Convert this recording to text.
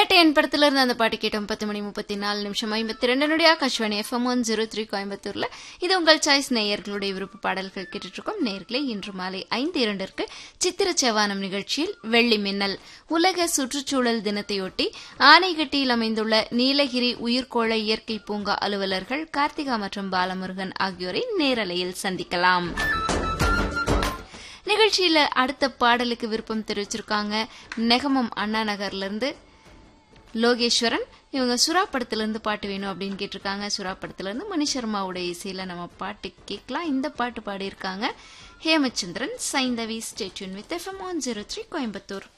வேட்டையன் படத்துல இருந்து அந்த பாட்டு கேட்டோம் பத்து மணி முப்பத்தி நாலு நிமிஷம் ஐம்பத்தி ரெண்டு நொடி Akashvani FM one zero three கோயம்புத்தூர்ல இது உங்கள் சாய்ஸ் நேயர்களுடைய விருப்ப பாடல்கள் கேட்டுட்டு இருக்கோம் நேர்களே இன்று மாலை ஐந்து இரண்டிற்கு சித்திர செவ்வானம் நிகழ்ச்சியில் வெள்ளி மின்னல் உலக சுற்றுச்சூழல் தினத்தையொட்டி ஆனைகட்டியில் அமைந்துள்ள நீலகிரி உயிர்கோள இயற்கை பூங்கா அலுவலர்கள் கார்த்திகா மற்றும் பாலமுருகன் ஆகியோரை நேரலையில் சந்திக்கலாம் நிகழ்ச்சியில அடுத்த பாடலுக்கு விருப்பம் தெரிவிச்சிருக்காங்க நெகமம் அண்ணா நகர்ல இருந்து லோகேஸ்வரன் இவங்க சுறா படத்துல இருந்து பாட்டு வேணும் அப்படின்னு கேட்டிருக்காங்க சுறா படத்துல இருந்து மணி சர்மாவோட இசையில நம்ம பாட்டு கேட்கலாம் இந்த பாட்டு பாடியிருக்காங்க Hemachandran Saindhavi stay tune with FM one zero three Coimbatore